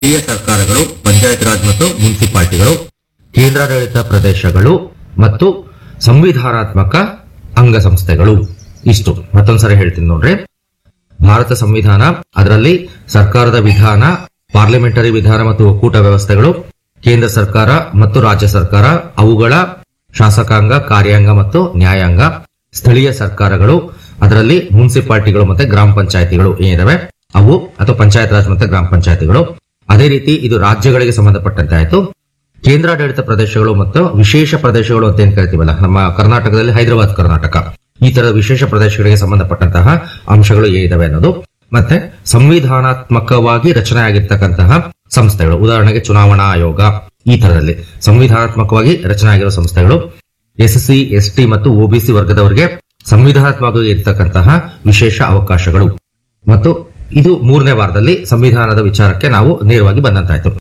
ಸ್ಥಳೀಯ ಸರ್ಕಾರಗಳು ಪಂಚಾಯತ್ ರಾಜ್ ಮತ್ತು ಮುನ್ಸಿಪಾಲಿಟಿಗಳು ಕೇಂದ್ರಾಡಳಿತ ಪ್ರದೇಶಗಳು ಮತ್ತು ಸಂವಿಧಾನಾತ್ಮಕ ಅಂಗಸಂಸ್ಥೆಗಳು ಇಷ್ಟು ಮತ್ತೊಂದ್ಸರಿ ಹೇಳ್ತೀನಿ ನೋಡ್ರಿ ಭಾರತ ಸಂವಿಧಾನ ಅದರಲ್ಲಿ ಸರ್ಕಾರದ ವಿಧಾನ ಪಾರ್ಲಿಮೆಂಟರಿ ವಿಧಾನ ಮತ್ತು ಒಕ್ಕೂಟ ವ್ಯವಸ್ಥೆಗಳು ಕೇಂದ್ರ ಸರ್ಕಾರ ಮತ್ತು ರಾಜ್ಯ ಸರ್ಕಾರ ಅವುಗಳ ಶಾಸಕಾಂಗ ಕಾರ್ಯಾಂಗ ಮತ್ತು ನ್ಯಾಯಾಂಗ ಸ್ಥಳೀಯ ಸರ್ಕಾರಗಳು ಅದರಲ್ಲಿ ಮುನ್ಸಿಪಾಲಿಟಿಗಳು ಮತ್ತೆ ಗ್ರಾಮ ಪಂಚಾಯತಿಗಳು ಏನಿದಾವೆ ಅವು ಅಥವಾ ಪಂಚಾಯತ್ ರಾಜ್ ಮತ್ತೆ ಗ್ರಾಮ ಪಂಚಾಯತಿಗಳು ಅದೇ ರೀತಿ ಇದು ರಾಜ್ಯಗಳಿಗೆ ಸಂಬಂಧಪಟ್ಟಂತೆ ಆಯ್ತು ಕೇಂದ್ರಾಡಳಿತ ಪ್ರದೇಶಗಳು ಮತ್ತು ವಿಶೇಷ ಪ್ರದೇಶಗಳು ಅಂತ ಏನ್ ಕರಿತೀವಲ್ಲ ನಮ್ಮ ಕರ್ನಾಟಕದಲ್ಲಿ ಹೈದರಾಬಾದ್ ಕರ್ನಾಟಕ ಈ ತರದ ವಿಶೇಷ ಪ್ರದೇಶಗಳಿಗೆ ಸಂಬಂಧಪಟ್ಟಂತಹ ಅಂಶಗಳು ಏನಿದಾವೆ ಅನ್ನೋದು ಮತ್ತೆ ಸಂವಿಧಾನಾತ್ಮಕವಾಗಿ ರಚನೆ ಆಗಿರ್ತಕ್ಕಂತಹ ಸಂಸ್ಥೆಗಳು ಉದಾಹರಣೆಗೆ ಚುನಾವಣಾ ಆಯೋಗ ಈ ತರದಲ್ಲಿ ಸಂವಿಧಾನಾತ್ಮಕವಾಗಿ ರಚನೆ ಆಗಿರುವ ಸಂಸ್ಥೆಗಳು ಎಸ್ಸಿ ಎಸ್ಟಿ ಮತ್ತು ಒಬಿಸಿ ವರ್ಗದವರಿಗೆ ಸಂವಿಧಾನಾತ್ಮಕವಾಗಿ ಇರ್ತಕ್ಕಂತಹ ವಿಶೇಷ ಅವಕಾಶಗಳು ಮತ್ತು ಇದು ಮೂರನೇ ವಾರದಲ್ಲಿ ಸಂವಿಧಾನದ ವಿಚಾರಕ್ಕೆ ನಾವು ನೇರವಾಗಿ ಬಂದಂತಾಯ್ತು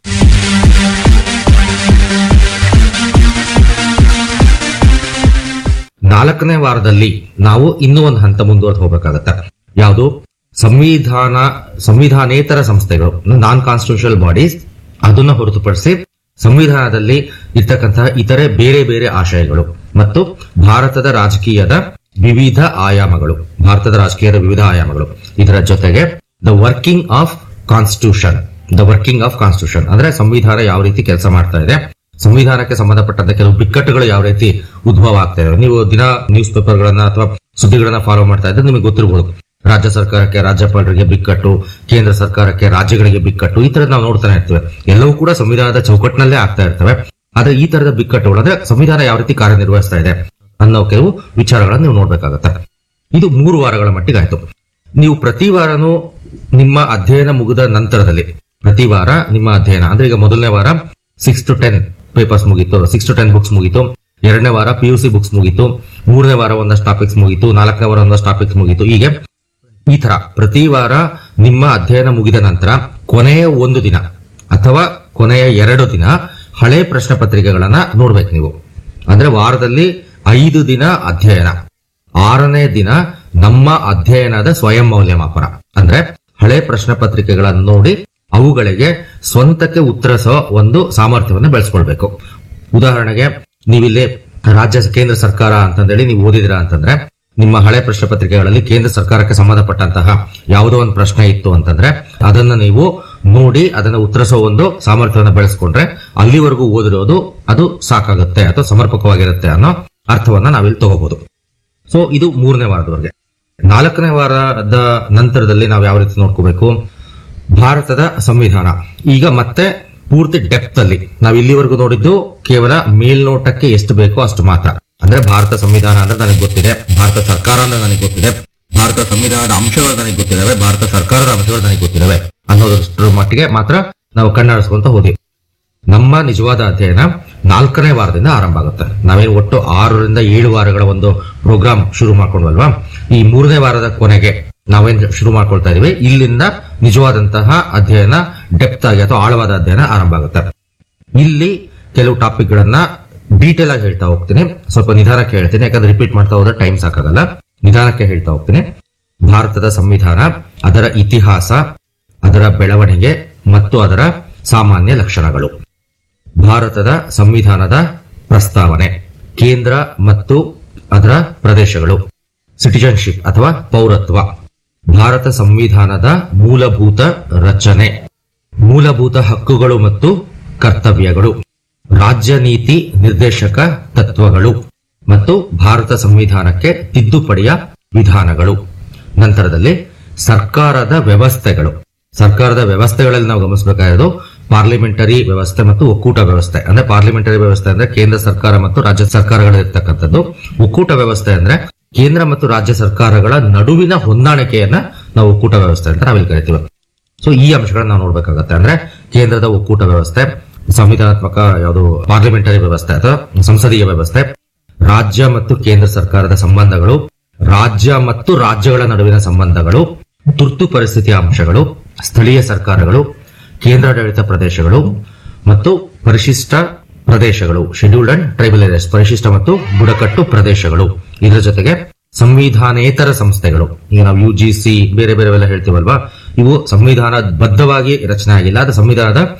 ನಾಲ್ಕನೇ ವಾರದಲ್ಲಿ ನಾವು ಇನ್ನೂ ಒಂದು ಹಂತ ಮುಂದುವರೆದು ಹೋಗಬೇಕಾಗತ್ತೆ ಯಾವುದು ಸಂವಿಧಾನ ಸಂವಿಧಾನೇತರ ಸಂಸ್ಥೆಗಳು ನಾನ್ ಕಾನ್ಸ್ಟಿಟ್ಯೂಷನಲ್ ಬಾಡೀಸ್ ಅದನ್ನ ಹೊರತುಪಡಿಸಿ ಸಂವಿಧಾನದಲ್ಲಿ ಇರ್ತಕ್ಕಂತಹ ಇತರೆ ಬೇರೆ ಬೇರೆ ಆಶಯಗಳು ಮತ್ತು ಭಾರತದ ರಾಜಕೀಯದ ವಿವಿಧ ಆಯಾಮಗಳು ಭಾರತದ ರಾಜಕೀಯದ ವಿವಿಧ ಆಯಾಮಗಳು ಇದರ ಜೊತೆಗೆ the working of constitution the working of constitution ಅಂದ್ರೆ ಸಂವಿಧಾನ ಯಾವ ರೀತಿ ಕೆಲಸ ಮಾಡ್ತಾ ಇದೆ ಸಂವಿಧಾನಕ್ಕೆ ಸಂಬಂಧಪಟ್ಟಂತ ಕೆಲವು ಬಿಕ್ಕಟ್ಟುಗಳು ಯಾವ ರೀತಿ ಉದ್ಭವ ಆಗ್ತಾ ಇದೆ ನೀವು ದಿನ ನ್ಯೂಸ್ ಪೇಪರ್ಗಳನ್ನ ಅಥವಾ ಸುದ್ದಿಗಳನ್ನ ಫಾಲೋ ಮಾಡ್ತಾ ಇದ್ರೆ ನಿಮಗೆ ಗೊತ್ತಿರಬಹುದು ರಾಜ್ಯ ಸರ್ಕಾರಕ್ಕೆ ರಾಜ್ಯಪಾಲರಿಗೆ ಬಿಕ್ಕಟ್ಟು ಕೇಂದ್ರ ಸರ್ಕಾರಕ್ಕೆ ರಾಜ್ಯಗಳಿಗೆ ಬಿಕ್ಕಟ್ಟು ಈ ತರದ್ ನಾವು ನೋಡ್ತಾನೆ ಇರ್ತೇವೆ ಎಲ್ಲವೂ ಕೂಡ ಸಂವಿಧಾನದ ಚೌಕಟ್ಟಿನಲ್ಲೇ ಆಗ್ತಾ ಇರ್ತವೆ ಆದ್ರೆ ಈ ತರದ ಬಿಕ್ಕಟ್ಟುಗಳು ಅಂದ್ರೆ ಸಂವಿಧಾನ ಯಾವ ರೀತಿ ಕಾರ್ಯನಿರ್ವಹಿಸ್ತಾ ಇದೆ ಅನ್ನೋ ಕೆಲವು ವಿಚಾರಗಳನ್ನ ನೀವು ನೋಡ್ಬೇಕಾಗತ್ತೆ ಇದು ಮೂರು ವಾರಗಳ ಮಟ್ಟಿಗೆ ಆಯ್ತು ನೀವು ಪ್ರತಿ ವಾರನೂ ನಿಮ್ಮ ಅಧ್ಯಯನ ಮುಗಿದ ನಂತರದಲ್ಲಿ ಪ್ರತಿ ವಾರ ನಿಮ್ಮ ಅಧ್ಯಯನ ಅಂದ್ರೆ ಈಗ ಮೊದಲನೇ ವಾರ ಸಿಕ್ಸ್ ಟು ಟೆನ್ ಪೇಪರ್ಸ್ ಮುಗೀತು ಸಿಕ್ಸ್ ಟು ಟೆನ್ ಬುಕ್ಸ್ ಮುಗೀತು ಎರಡನೇ ವಾರ ಪಿ ಯು ಸಿ ಬುಕ್ಸ್ ಮುಗೀತು ಮೂರನೇ ವಾರ ಒಂದಷ್ಟು ಟಾಪಿಕ್ಸ್ ಮುಗೀತು ನಾಲ್ಕನೇ ವಾರ ಒಂದಷ್ಟು ಟಾಪಿಕ್ಸ್ ಮುಗೀತು ಹೀಗೆ ಈ ತರ ಪ್ರತಿ ವಾರ ನಿಮ್ಮ ಅಧ್ಯಯನ ಮುಗಿದ ನಂತರ ಕೊನೆಯ ಒಂದು ದಿನ ಅಥವಾ ಕೊನೆಯ ಎರಡು ದಿನ ಹಳೆ ಪ್ರಶ್ನೆ ಪತ್ರಿಕೆಗಳನ್ನ ನೋಡ್ಬೇಕು ನೀವು ಅಂದ್ರೆ ವಾರದಲ್ಲಿ ಐದು ದಿನ ಅಧ್ಯಯನ ಆರನೇ ದಿನ ನಮ್ಮ ಅಧ್ಯಯನದ ಸ್ವಯಂ ಮೌಲ್ಯಮಾಪನ ಅಂದ್ರೆ ಹಳೆ ಪ್ರಶ್ನೆ ಪತ್ರಿಕೆಗಳನ್ನು ನೋಡಿ ಅವುಗಳಿಗೆ ಸ್ವಂತಕ್ಕೆ ಉತ್ತರಿಸೋ ಒಂದು ಸಾಮರ್ಥ್ಯವನ್ನು ಬೆಳೆಸ್ಕೊಳ್ಬೇಕು ಉದಾಹರಣೆಗೆ ನೀವಿಲ್ಲಿ ರಾಜ್ಯ ಕೇಂದ್ರ ಸರ್ಕಾರ ಅಂತಂದೇಳಿ ನೀವು ಓದಿದಿರಾ ಅಂತಂದ್ರೆ ನಿಮ್ಮ ಹಳೆ ಪ್ರಶ್ನೆ ಪತ್ರಿಕೆಗಳಲ್ಲಿ ಕೇಂದ್ರ ಸರ್ಕಾರಕ್ಕೆ ಸಂಬಂಧಪಟ್ಟಂತಹ ಯಾವುದೋ ಒಂದು ಪ್ರಶ್ನೆ ಇತ್ತು ಅಂತಂದ್ರೆ ಅದನ್ನ ನೀವು ನೋಡಿ ಅದನ್ನ ಉತ್ತರಿಸೋ ಒಂದು ಸಾಮರ್ಥ್ಯವನ್ನು ಬೆಳೆಸ್ಕೊಂಡ್ರೆ ಅಲ್ಲಿವರೆಗೂ ಓದಿರೋದು ಅದು ಸಾಕಾಗುತ್ತೆ ಅಥವಾ ಸಮರ್ಪಕವಾಗಿರುತ್ತೆ ಅನ್ನೋ ಅರ್ಥವನ್ನ ನಾವಿಲ್ಲಿ ತಗೋಬಹುದು ಸೊ ಇದು ಮೂರನೇ ವಾರದವರೆಗೆ ನಾಲ್ಕನೇ ವಾರದ ನಂತರದಲ್ಲಿ ನಾವು ಯಾವ ರೀತಿ ನೋಡ್ಕೋಬೇಕು ಭಾರತದ ಸಂವಿಧಾನ ಈಗ ಮತ್ತೆ ಪೂರ್ತಿ ಡೆಪ್ತ್ ಅಲ್ಲಿ ನಾವು ಇಲ್ಲಿವರೆಗೂ ನೋಡಿದ್ದು ಕೇವಲ ಮೇಲ್ನೋಟಕ್ಕೆ ಎಷ್ಟು ಬೇಕೋ ಅಷ್ಟು ಮಾತ್ರ ಅಂದ್ರೆ ಭಾರತ ಸಂವಿಧಾನ ಅಂದ್ರೆ ನನಗೆ ಗೊತ್ತಿದೆ ಭಾರತ ಸರ್ಕಾರ ಅಂದ್ರೆ ನನಗೆ ಗೊತ್ತಿದೆ ಭಾರತ ಸಂವಿಧಾನದ ಅಂಶಗಳು ನನಗೆ ಗೊತ್ತಿದಾವೆ ಭಾರತ ಸರ್ಕಾರದ ಅಂಶಗಳು ನನಗೆ ಗೊತ್ತಿದಾವೆ ಅನ್ನೋದಷ್ಟರ ಮಟ್ಟಿಗೆ ಮಾತ್ರ ನಾವು ಕಣ್ಣಾಡಿಸ್ಕೊಂತ ಹೋದ್ವಿ ನಮ್ಮ ನಿಜವಾದ ಅಧ್ಯಯನ ನಾಲ್ಕನೇ ವಾರದಿಂದ ಆರಂಭ ಆಗುತ್ತೆ ನಾವೇನು ಒಟ್ಟು ಆರರಿಂದ ಏಳು ವಾರಗಳ ಒಂದು ಪ್ರೋಗ್ರಾಮ್ ಶುರು ಮಾಡ್ಕೊಂಡ್ವಲ್ವಾ ಈ ಮೂರನೇ ವಾರದ ಕೊನೆಗೆ ನಾವೇನ್ ಶುರು ಮಾಡ್ಕೊಳ್ತಾ ಇದೀವಿ ಇಲ್ಲಿಂದ ನಿಜವಾದಂತಹ ಅಧ್ಯಯನ ಡೆಪ್ತ್ ಆಗಿ ಅಥವಾ ಆಳವಾದ ಅಧ್ಯಯನ ಆರಂಭ ಆಗುತ್ತೆ ಇಲ್ಲಿ ಕೆಲವು ಟಾಪಿಕ್ ಗಳನ್ನ ಡೀಟೇಲ್ ಆಗಿ ಹೇಳ್ತಾ ಹೋಗ್ತೀನಿ ಸ್ವಲ್ಪ ನಿಧಾನಕ್ಕೆ ಹೇಳ್ತೀನಿ ಯಾಕಂದ್ರೆ ರಿಪೀಟ್ ಮಾಡ್ತಾ ಹೋದ್ರೆ ಟೈಮ್ ಸಾಕಾಗಲ್ಲ ನಿಧಾನಕ್ಕೆ ಹೇಳ್ತಾ ಹೋಗ್ತೀನಿ ಭಾರತದ ಸಂವಿಧಾನ ಅದರ ಇತಿಹಾಸ ಅದರ ಬೆಳವಣಿಗೆ ಮತ್ತು ಅದರ ಸಾಮಾನ್ಯ ಲಕ್ಷಣಗಳು ಭಾರತದ ಸಂವಿಧಾನದ ಪ್ರಸ್ತಾವನೆ ಕೇಂದ್ರ ಮತ್ತು ಅದರ ಪ್ರದೇಶಗಳು ಸಿಟಿಜನ್ಶಿಪ್ ಅಥವಾ ಪೌರತ್ವ ಭಾರತ ಸಂವಿಧಾನದ ಮೂಲಭೂತ ರಚನೆ ಮೂಲಭೂತ ಹಕ್ಕುಗಳು ಮತ್ತು ಕರ್ತವ್ಯಗಳು ರಾಜ್ಯ ನೀತಿ ನಿರ್ದೇಶಕ ತತ್ವಗಳು ಮತ್ತು ಭಾರತ ಸಂವಿಧಾನಕ್ಕೆ ತಿದ್ದುಪಡಿಯ ವಿಧಾನಗಳು ನಂತರದಲ್ಲಿ ಸರ್ಕಾರದ ವ್ಯವಸ್ಥೆಗಳು ಸರ್ಕಾರದ ವ್ಯವಸ್ಥೆಗಳಲ್ಲಿ ನಾವು ಗಮನಿಸಬೇಕಾಗಿರೋದು ಪಾರ್ಲಿಮೆಂಟರಿ ವ್ಯವಸ್ಥೆ ಮತ್ತು ಒಕ್ಕೂಟ ವ್ಯವಸ್ಥೆ ಅಂದ್ರೆ ಪಾರ್ಲಿಮೆಂಟರಿ ವ್ಯವಸ್ಥೆ ಅಂದ್ರೆ ಕೇಂದ್ರ ಸರ್ಕಾರ ಮತ್ತು ರಾಜ್ಯ ಸರ್ಕಾರಗಳಿರ್ತಕ್ಕಂಥದ್ದು ಒಕ್ಕೂಟ ವ್ಯವಸ್ಥೆ ಅಂದ್ರೆ ಕೇಂದ್ರ ಮತ್ತು ರಾಜ್ಯ ಸರ್ಕಾರಗಳ ನಡುವಿನ ಹೊಂದಾಣಿಕೆಯನ್ನ ನಾವು ಒಕ್ಕೂಟ ವ್ಯವಸ್ಥೆ ಅಂತ ನಾವಿಲ್ಲಿ ಕರಿತೀವಿ ಸೊ ಈ ಅಂಶಗಳನ್ನ ನಾವು ನೋಡ್ಬೇಕಾಗತ್ತೆ ಅಂದ್ರೆ ಕೇಂದ್ರದ ಒಕ್ಕೂಟ ವ್ಯವಸ್ಥೆ ಸಂವಿಧಾನಾತ್ಮಕ ಯಾವುದು ಪಾರ್ಲಿಮೆಂಟರಿ ವ್ಯವಸ್ಥೆ ಅಥವಾ ಸಂಸದೀಯ ವ್ಯವಸ್ಥೆ ರಾಜ್ಯ ಮತ್ತು ಕೇಂದ್ರ ಸರ್ಕಾರದ ಸಂಬಂಧಗಳು ರಾಜ್ಯ ಮತ್ತು ರಾಜ್ಯಗಳ ನಡುವಿನ ಸಂಬಂಧಗಳು ತುರ್ತು ಪರಿಸ್ಥಿತಿಯ ಅಂಶಗಳು ಸ್ಥಳೀಯ ಸರ್ಕಾರಗಳು ಕೇಂದ್ರಾಡಳಿತ ಪ್ರದೇಶಗಳು ಮತ್ತು ಪರಿಶಿಷ್ಟ ಪ್ರದೇಶಗಳು ಶೆಡ್ಯೂಲ್ಡ್ ಅಂಡ್ ಟ್ರೈಬಲ್ ಏರಿಯಾಸ್ ಪರಿಶಿಷ್ಟ ಮತ್ತು ಬುಡಕಟ್ಟು ಪ್ರದೇಶಗಳು ಇದರ ಜೊತೆಗೆ ಸಂವಿಧಾನೇತರ ಸಂಸ್ಥೆಗಳು ಈಗ ನಾವು ಯು ಜಿ ಸಿ ಬೇರೆ ಬೇರೆ ಎಲ್ಲ ಹೇಳ್ತೀವಲ್ವಾ ಇವು ಸಂವಿಧಾನಬದ್ಧವಾಗಿ ರಚನೆ ಆಗಿಲ್ಲ ಅದು ಸಂವಿಧಾನದ